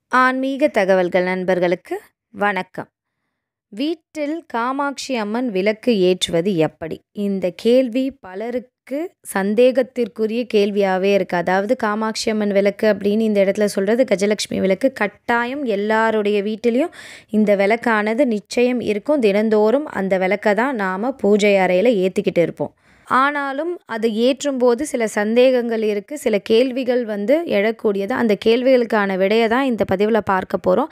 ஆன்மீக தகவல்கள் நண்பர்களுக்கு வணக்கம் வீட்டில் காமாட்சி அம்மன் விளக்கு ஏற்றுவது எப்படி இந்த கேள்வி பலருக்கு சந்தேகத்திற்குரிய கேள்வியாகவே இருக்குது அதாவது காமாட்சி அம்மன் விளக்கு அப்படின்னு இந்த இடத்துல சொல்கிறது கஜலட்சுமி விளக்கு கட்டாயம் எல்லாருடைய வீட்டிலையும் இந்த விளக்கானது நிச்சயம் இருக்கும் தினந்தோறும் அந்த விளக்கை தான் நாம் பூஜை அறையில் ஏற்றிக்கிட்டு இருப்போம் ஆனாலும் அது ஏற்றும்போது சில சந்தேகங்கள் இருக்குது சில கேள்விகள் வந்து எழக்கூடியது அந்த கேள்விகளுக்கான விடையை தான் இந்த பதிவில் பார்க்க போகிறோம்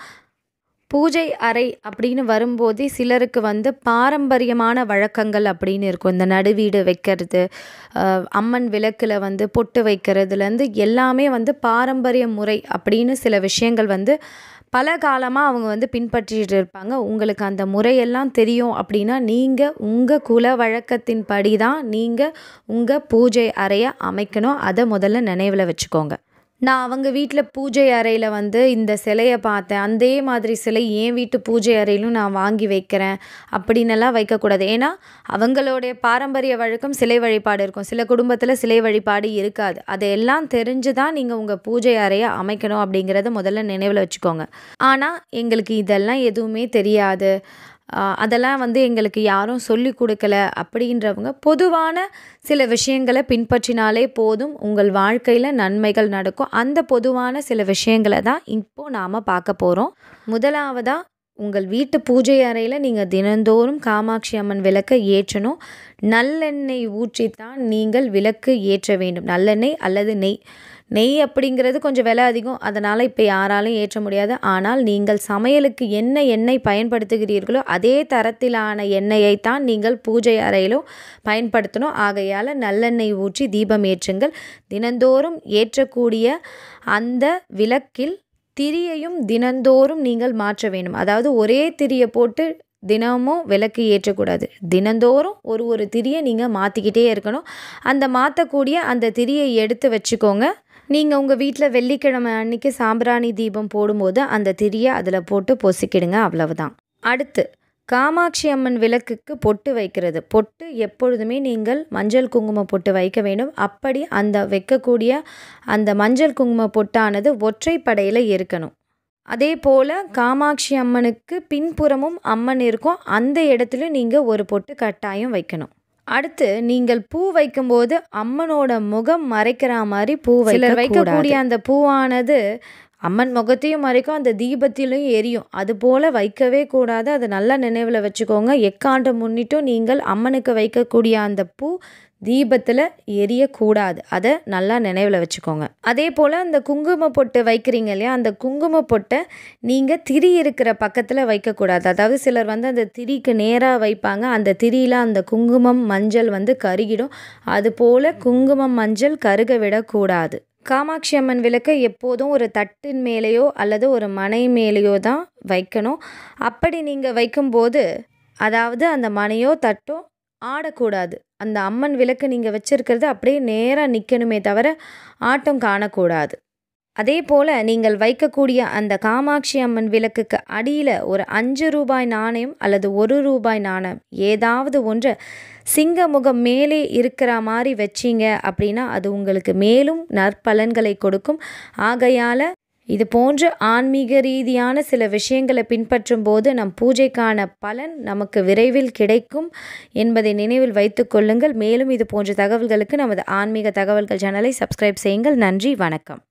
பூஜை அறை அப்படின்னு வரும்போது சிலருக்கு வந்து பாரம்பரியமான வழக்கங்கள் அப்படின்னு இருக்கும் இந்த நடுவீடு வைக்கிறது அஹ், அம்மன் விளக்கில் வந்து பொட்டு வைக்கிறதுலேருந்து எல்லாமே வந்து பாரம்பரிய முறை அப்படின்னு சில விஷயங்கள் வந்து பல காலமாக அவங்க வந்து பின்பற்றிட்டு இருப்பாங்க உங்களுக்கு அந்த முறையெல்லாம் தெரியும் அப்படின்னா நீங்கள் உங்கள் குல வழக்கத்தின்படி தான் நீங்கள் உங்கள் பூஜை அறையை அமைக்கணும் அதை முதல்ல நினைவில் வச்சுக்கோங்க நான் அவங்க வீட்டில் பூஜை அறையில் வந்து இந்த சிலையை பார்த்தேன் அதே மாதிரி சிலை என் வீட்டு பூஜை அறையிலும் நான் வாங்கி வைக்கிறேன் அப்படின்னெல்லாம் வைக்கக்கூடாது ஏன்னா அவங்களுடைய பாரம்பரிய வழக்கம் சிலை வழிபாடு இருக்கும் சில குடும்பத்தில் சிலை வழிபாடு இருக்காது அதையெல்லாம் தெரிஞ்சு தான் நீங்கள் உங்கள் பூஜை அறையை அமைக்கணும் அப்படிங்கிறத முதல்ல நினைவில் வச்சுக்கோங்க ஆனால் எங்களுக்கு இதெல்லாம் எதுவுமே தெரியாது ஆஹ் அதெல்லாம் வந்து எங்களுக்கு யாரும் சொல்லி கொடுக்கல அப்படின்றவங்க பொதுவான சில விஷயங்களை பின்பற்றினாலே போதும் உங்கள் வாழ்க்கையில் நன்மைகள் நடக்கும் அந்த பொதுவான சில விஷயங்களை தான் இப்போ நாம் பார்க்க போகிறோம் முதலாவதாக உங்கள் வீட்டு பூஜை அறையில் நீங்கள் தினந்தோறும் காமாட்சி அம்மன் விளக்கை ஏற்றணும் நல்லெண்ணெய் ஊற்றித்தான் நீங்கள் விளக்கு ஏற்ற வேண்டும் நல்லெண்ணெய் அல்லது நெய் நெய் அப்படிங்கிறது கொஞ்சம் விலை அதிகம் அதனால் இப்போ யாராலும் ஏற்ற முடியாது ஆனால் நீங்கள் சமையலுக்கு என்ன எண்ணெய் பயன்படுத்துகிறீர்களோ அதே தரத்திலான எண்ணெயை தான் நீங்கள் பூஜை அறையிலும் பயன்படுத்தணும் ஆகையால் நல்லெண்ணெய் ஊற்றி தீபம் ஏற்றுங்கள் தினந்தோறும் ஏற்றக்கூடிய அந்த விளக்கில் திரியையும் தினந்தோறும் நீங்கள் மாற்ற வேண்டும் அதாவது ஒரே திரியை போட்டு தினமும் விளக்கு ஏற்றக்கூடாது தினந்தோறும் ஒரு ஒரு திரியை நீங்கள் மாற்றிக்கிட்டே இருக்கணும் அந்த மாற்றக்கூடிய அந்த திரியை எடுத்து வச்சுக்கோங்க நீங்கள் உங்கள் வீட்டில் வெள்ளிக்கிழமை அன்னைக்கு சாம்பிராணி தீபம் போடும்போது அந்த திரியை அதில் போட்டு பொசிக்கிடுங்க அவ்வளவுதான் அடுத்து காமாட்சி அம்மன் விளக்குக்கு பொட்டு வைக்கிறது பொட்டு எப்பொழுதுமே நீங்கள் மஞ்சள் குங்கும பொட்டு வைக்க வேண்டும் அப்படி அந்த வைக்கக்கூடிய அந்த மஞ்சள் குங்கும பொட்டானது ஒற்றைப்படையில் இருக்கணும் அதே போல் காமாட்சி அம்மனுக்கு பின்புறமும் அம்மன் இருக்கும் அந்த இடத்துல நீங்கள் ஒரு பொட்டு கட்டாயம் வைக்கணும் அடுத்து நீங்கள் பூ வைக்கும்போது அம்மனோட முகம் மறைக்கிற மாதிரி பூ சிலர் வைக்கக்கூடிய அந்த பூவானது அம்மன் முகத்தையும் மறைக்கும் அந்த தீபத்திலையும் எரியும் அது போல் வைக்கவே கூடாது அதை நல்லா நினைவில் வச்சுக்கோங்க எக்காண்டம் முன்னிட்டும் நீங்கள் அம்மனுக்கு வைக்கக்கூடிய அந்த பூ தீபத்தில் எரியக்கூடாது அதை நல்லா நினைவில் வச்சுக்கோங்க அதே போல் அந்த குங்கும பொட்டு வைக்கிறீங்க இல்லையா அந்த குங்கும பொட்டை நீங்கள் திரி இருக்கிற பக்கத்தில் வைக்கக்கூடாது அதாவது சிலர் வந்து அந்த திரிக்கு நேராக வைப்பாங்க அந்த திரியில் அந்த குங்குமம் மஞ்சள் வந்து கருகிடும் அதுபோல் குங்குமம் மஞ்சள் கருக விடக்கூடாது காமாட்சி அம்மன் விளக்கை எப்போதும் ஒரு தட்டின் மேலேயோ அல்லது ஒரு மனை மேலேயோ தான் வைக்கணும் அப்படி நீங்கள் வைக்கும்போது அதாவது அந்த மனையோ தட்டோ ஆடக்கூடாது அந்த அம்மன் விளக்கு நீங்கள் வச்சிருக்கிறது அப்படியே நேராக நிற்கணுமே தவிர ஆட்டம் காணக்கூடாது அதே போல் நீங்கள் வைக்கக்கூடிய அந்த காமாட்சி அம்மன் விளக்குக்கு அடியில் ஒரு அஞ்சு ரூபாய் நாணயம் அல்லது ஒரு ரூபாய் நாணயம் ஏதாவது ஒன்று சிங்க முகம் மேலே இருக்கிற மாதிரி வச்சீங்க அப்படின்னா அது உங்களுக்கு மேலும் நற்பலன்களை கொடுக்கும் ஆகையால் இது போன்ற ஆன்மீக ரீதியான சில விஷயங்களை பின்பற்றும் போது நம் பூஜைக்கான பலன் நமக்கு விரைவில் கிடைக்கும் என்பதை நினைவில் வைத்துக் கொள்ளுங்கள் மேலும் இது போன்ற தகவல்களுக்கு நமது ஆன்மீக தகவல்கள் சேனலை சப்ஸ்கிரைப் செய்யுங்கள் நன்றி வணக்கம்